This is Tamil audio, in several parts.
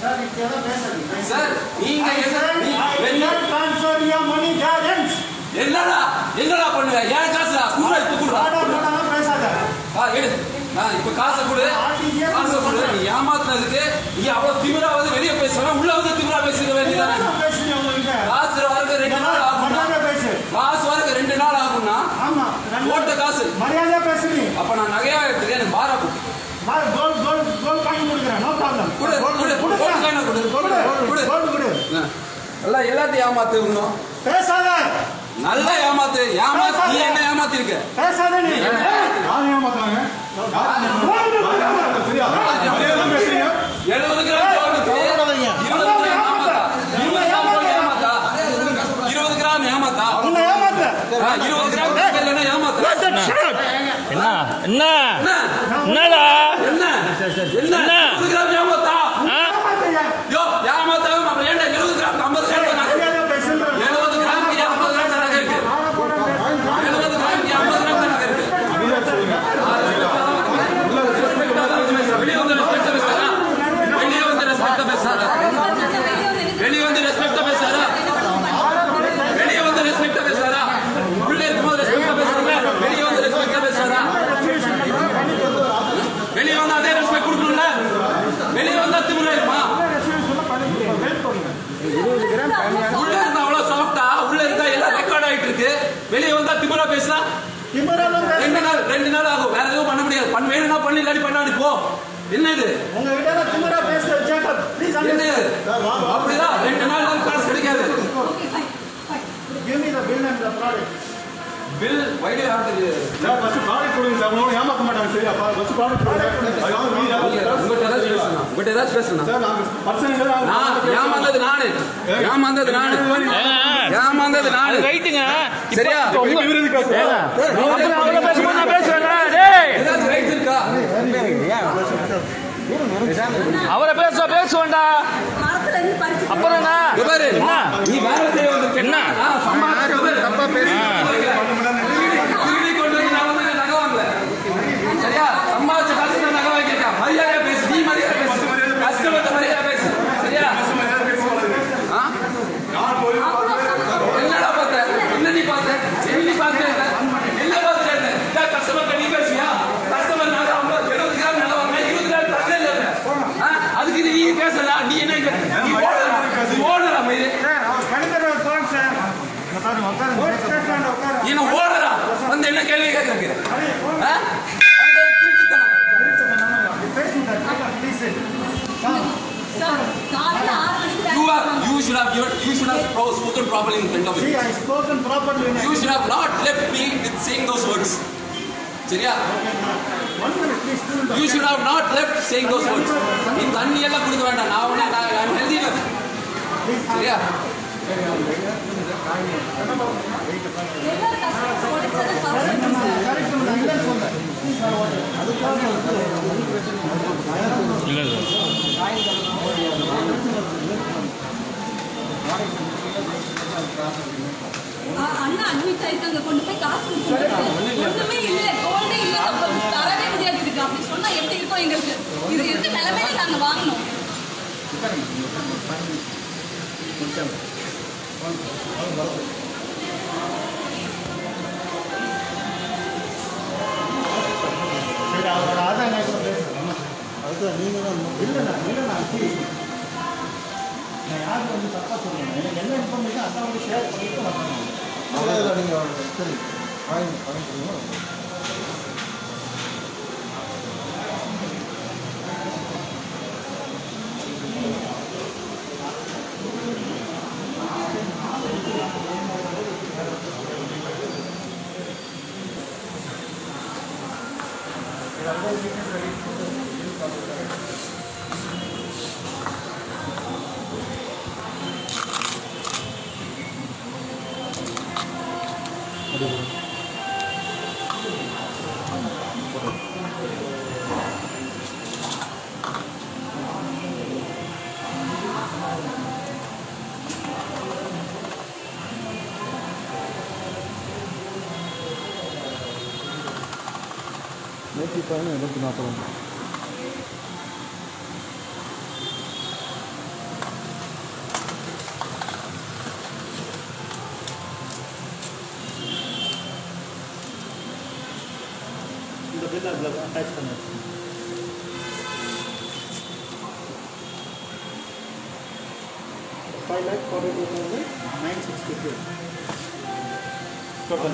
சார் இப்படியெல்லாம் பேசாதீங்க சார் நீங்க I என்ன said, நீ- I will என்ன- not transfer your money guardians. என்னடா என்னடா பண்ணுவ ஏன் காசுடா குடுறா இப்ப குடுறா ஆடா போடாம பேசாத. ஆ, எடு நான் இப்ப காசை கொடு RTGS காசை கொடு நீ ஏமாத்துனதுக்கு நீ அவ்வளவு திமிரா வந்து வெளியே பேசுறவன் உள்ள வந்து திமிரா பேசிக்க வேண்டியதானே என்னடா பேசுறீங்க உங்ககிட்ட? காசு வரக்கு ரெண்டு நாள் ஆகும்னா மரியாதையா பேசு. காசு வரக்கு ரெண்டு நாள் ஆகும்னா ஆமா, ரெண்டு- போட்ட காசு மரியாதையா பேசு நீ. அப்ப நான் நகையா எடுத்துக்க எனக்கு பாரா கொடு வா, gold, gold, gold வாங்கி கொடுக்குறேன். No problem. கொடு, Gold கொடு, கொடு. gold coin அ கொடு, கொடு, கொடு. gold கொடு. ஆ. எல்லாம் எல்லாத்தையும் ஏமாத்து இன்னும் பேசாத நல்லா ஏமாத்து ஏமாத்து நீ என்ன ஏமாத்திருக்க பேசாத நீ யார் ஏமாத்துறாங்க சரியா மரியாதை பேசுறீங்க எழுபது கிராம் கோல்டுக்கு இருபது கிராம் ஏமாத்தா இருபது கிராம் கோல்டு ஏமாத்தா இருபது கிராம் ஏமாத்தா உன்னை ஏமாத்த ஆ, இருபது கிராம் கோல்டு இல்லைன்னா ஏமாத்தா என்ன என்ன என்ன என்னடா என்ன என்ன என்ன? இருபது கிராம் ஏமாத்தா ஆ? யோ ஏமாத்தாம அப்புறம் ஏன்டா எழுபது கிராம் ஐம்பது கிராம் நகை மரியாதையா பேசுன்ற எழுபது கிராமுக்கு ஐம்பது கிராம் நகை இருக்கு எழுபது கிராமுக்கு ஐம்பது கிராம் நகை இருக்கு வெளியே வந்து ரெஸ்பெக்ட் பேசுறா வெளியே வந்து ரெஸ்பெக்ட் பேசுறா வெளியே வந்து ரெஸ்பெக்ட் பேசுறா வெளியே வந்து ரெஸ்பெக்ட் பேசுறா உள்ள இருக்கும்போது ரெஸ்பெக்ட் பேசுறா வெளியே வந்து ரெஸ்பெக்ட் பேசுறா வெளியே வந்து அதே ரெஸ்பெக்ட் கொடுக்கணும்ல வெளியே வந்தா திமிரா இருமா உள்ள இருந்தா அவ்வளவு சாஃப்டா உள்ள இருந்தா எல்லாம் ரெக்கார்ட் ஆயிட்டு இருக்கு வெளியே வந்தா திமிரா பேசுறா திமிராலும் பேச ரெண்டு நாள் ரெண்டு நாள் ஆகும் வேற எதுவும் பண்ண முடியாது பண்ண வேணும்னா பண்ணி இல்லாட்டி பண்ணாடி போ என்ன இது உங்ககிட்ட நான் திமிரா பேசுற ஜேக்கப் ப்ளீஸ் என்ன இது அப்படிதான் ரெண்டு நாள் தான் காசு கிடைக்காது give me the bill and the product bill void ஆகுது சார் ஃபர்ஸ்ட் ப்ராடக்ட் கொடுங்க சார் உங்களை ஏமாத்த மாட்டாங்க சரியா ஃபர்ஸ்ட் ப்ராடக்ட் கொடுங்க அதுக்காக மீதி உங்கள்கிட்ட ஏதாச்சும் பேசணும் உங்கள்கிட்ட ஏதாச்சும் பேசணும் சார் நாங்க பர்சனல் நான் ஏமாந்தது நானு ஏமாந்தது நானு ஏமாந்தது நானு அது ரைட்டுங்க சரியா விருது பேசுறேன் அவங்க பேசும்போது நான் பேசுவேங்க டேய் ஏதாச்சும் ரைட்ஸ் இருக்கா அவரை பேச பேசுவேன்டா அப்புறம் என்ன இங்க பாரு என்ன நீ வேலை செய்ய வந்திருக்க என்ன? நான் சம்பாதிச்சு தப்பா பேசி திருடி கொண்டு வந்து நான் வந்து நகை வாங்கல சரியா சம்பாதிச்ச காசு நான் நகை வாங்கியிருக்கேன் மரியாதையா பேசு நீ மரியாதை பேசு கஸ்டமர்ட்ட மரியாதை பேசு சரியா ஆ? என்னடா பார்த்த என்ன நீ பார்த்த என்ன நீ பார்த்த என்ன பார்த்த கஸ்டமர் நீ பேசியா கஸ்டமர் நான் ஐம்பது எழுபது கிராம் நல்லா வாங்கினேன் இருபது கிராம் தரல இல்ல ஆ? அதுக்கு நீ பேசல நீ என்ன இங்க- நீ ஓடுறா நீ ஓடுறா மயிறு சார் அவர் கணிதர் உட்காரு சார் உட்காரு உட்காரு ஸ்டேஷன் உட்காரு நீ என்ன ஓடுறா வந்து என்ன கேள்வி கேட்கறதுக்கு ஆ? அந்த திருட்டுத்தனம். பேசுங்க Jacob please You are, you should have given, you should have pro- spoken properly in front of me. see i spoken properly in You should have not left me with saying those words. சரியா one minute please cool down You should have not left saying those words. நீ தண்ணி எல்லாம் குடிக்க வேண்டாம் நான் உன்னை நான் I'm healthy enough. சரியா கரெக்ட் நான் இல்லைன்னு சொன்னேன் இல்லை இல்லை அண்ணா அட்மிட் ஆயிருக்காங்க கொண்டு போய் காசு கொடுக்கணும் ஒண்ணுமே இல்ல கோல்டே இல்ல நம்ம தரவே முடியாது இதுக்கு அப்படி சொன்னா எப்படி இருக்கும் எங்களுக்கு இது இருக்க நிலைமையில நாங்க வாங்கணும் சரி அவரோட ஆதார் நான் கூட பேசுறேன் அதுக்கு நீங்க தான் இல்லைண்ணா இல்லைண்ணா see, நான் யாருக்கு வந்து தப்பா சொல்லுவேன் எனக்கு என்ன இன்ஃபர்மேஷன் அதான் வந்து ஷேர் பண்ணிட்டு நான் பண்ணுவேன் நீங்கள் சரி வாங்கி வாங்கிக்கிறீங்களா நூற்றி பதினொன்று நூற்றி நாற்பது எல்லாம் இதில் அட்டாச் பண்ணி வச்சுருக்கோம் five lakh forty two thousand nine sixty two total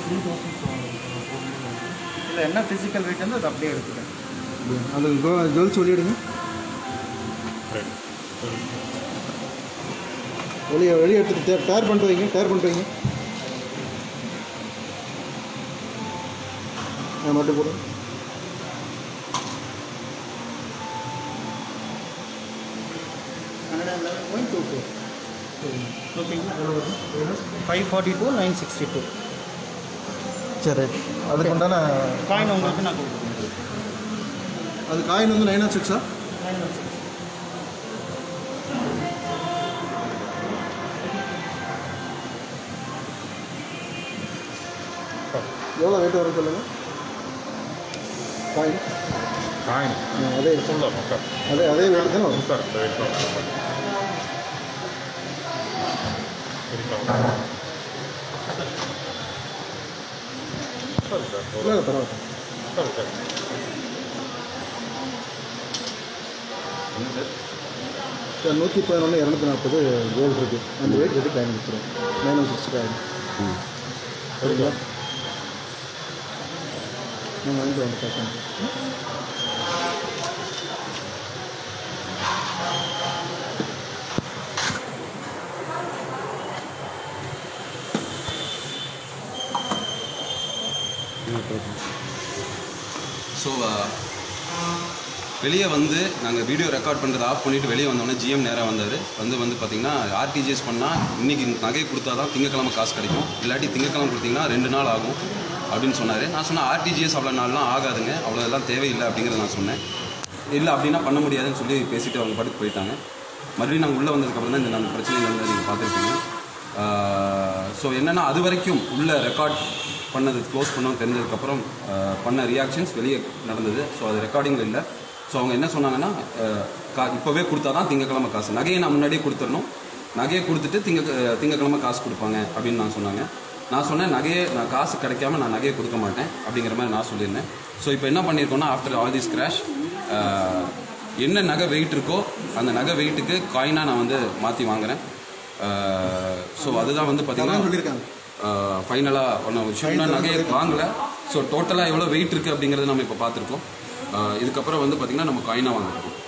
இல்லை என்ன ஃபிசிக்கல் ரேட் வந்து அது அப்படியே இருக்குது அது ஜுவல் சொல்லிவிடுங்க வெளியே வெளியே எடுத்துட்டு டே- டயர் பண்ணிட்டு வைங்க டயர் பண்ணிட்டு வைங்க ஆ மட்டும் கூட hundred and eleven point two four ஓகேங்களா எவ்வளோ வரும் five forty two nine sixty two சரி அதுக்கு உண்டான காயின் உங்களுக்கு நான் கொடுக்குறேன் அது காயின் வந்து நைன் ஆர் சிக்ஸா நைன் ஒன் சிக்ஸ் எவ்வளோ வெயிட் வரும் சொல்லுங்கள் காயின் காயின் ஆ, அதே ஃபுல்லாக மக்கா அதே அதே வெயிட் தானே வரும் சார் இந்த வெயிட் தான் சரிங்களா சரி சார் இல்லை இல்லை, பரவாயில்ல சரி சார் என்ன சார் சார் நூற்றி பதினொன்று இரநூத்தி நாற்பது கோல்டு இருக்குது அந்த வெயிட் எடுத்து காயின் கொடுத்துருவோம் நைன் ஒன் சிக்ஸ் காயின் சரிங்களா நீங்கள் வாங்கிட்டு வாங்க பேசணும் ஸோ வெளியே வந்து நாங்கள் வீடியோ ரெக்கார்ட் பண்ணுறதை ஆஃப் பண்ணிவிட்டு வெளியே வந்தோடனே ஜிஎம் நேராக வந்தார் வந்து வந்து பார்த்தீங்கன்னா ஆர்டிஜிஎஸ் பண்ணால் இன்றைக்கி நகை கொடுத்தா தான் திங்கக்கிழமை காசு கிடைக்கும் இல்லாட்டி திங்கக்கிழமை கொடுத்தீங்கன்னா ரெண்டு நாள் ஆகும் அப்படின்னு சொன்னார் நான் சொன்னேன் ஆர்டிஜிஎஸ் அவ்வளோ நாள்லாம் ஆகாதுங்க அவ்வளோ எல்லாம் தேவையில்லை அப்படிங்கிறத நான் சொன்னேன் இல்லை அப்படின்னா பண்ண முடியாதுன்னு சொல்லி பேசிட்டு அவங்க பாட்டுக்கு போயிட்டாங்க மறுபடியும் நாங்கள் உள்ளே வந்ததுக்கப்புறம் தான் இந்த நான் பிரச்சனை நடந்தது நீங்கள் பார்த்துருப்பீங்க ஸோ என்னென்னா அது வரைக்கும் உள்ள ரெக்கார்ட் பண்ணது க்ளோஸ் பண்ணோம் தெரிஞ்சதுக்கப்புறம் ஆஹ், பண்ண ரியாக்ஷன்ஸ் வெளியே நடந்தது ஸோ அது ரெக்கார்டிங்கில் இல்லை ஸோ அவங்க என்ன சொன்னாங்கன்னா ஆஹ், கா இப்போவே கொடுத்தா தான் திங்கக்கிழமை காசு நகையை நான் முன்னாடியே கொடுத்துடணும் நகையை கொடுத்துட்டு திங்க திங்கக்கிழமை காசு கொடுப்பாங்க அப்படின்னு நான் சொன்னாங்க நான் சொன்னேன் நகையை நான் காசு கிடைக்காம நான் நகையை கொடுக்க மாட்டேன் அப்படிங்கிற மாதிரி நான் சொல்லியிருந்தேன் ஸோ இப்போ என்ன பண்ணியிருக்கோம்னா ஆஃப்டர் ஆல் திஸ் கிராஷ் என்ன நகை வெயிட் இருக்கோ அந்த நகை வெயிட்டுக்கு காயினாக நான் வந்து மாற்றி வாங்குறேன் ஸோ அதுதான் வந்து அதான் பார்த்தீங்கன்னா சொல்லியிருக்காங்க ஃபைனலாக ஒன்று ஷிப்னா நகையை வாங்கல ஸோ டோட்டலாக எவ்வளோ வெயிட் இருக்குது அப்படிங்கிறத நம்ம இப்போ பார்த்துருக்கோம் ஆஹ் இதுக்கப்புறம் வந்து பார்த்திங்கன்னா நம்ம காயினாக வாங்குறோம்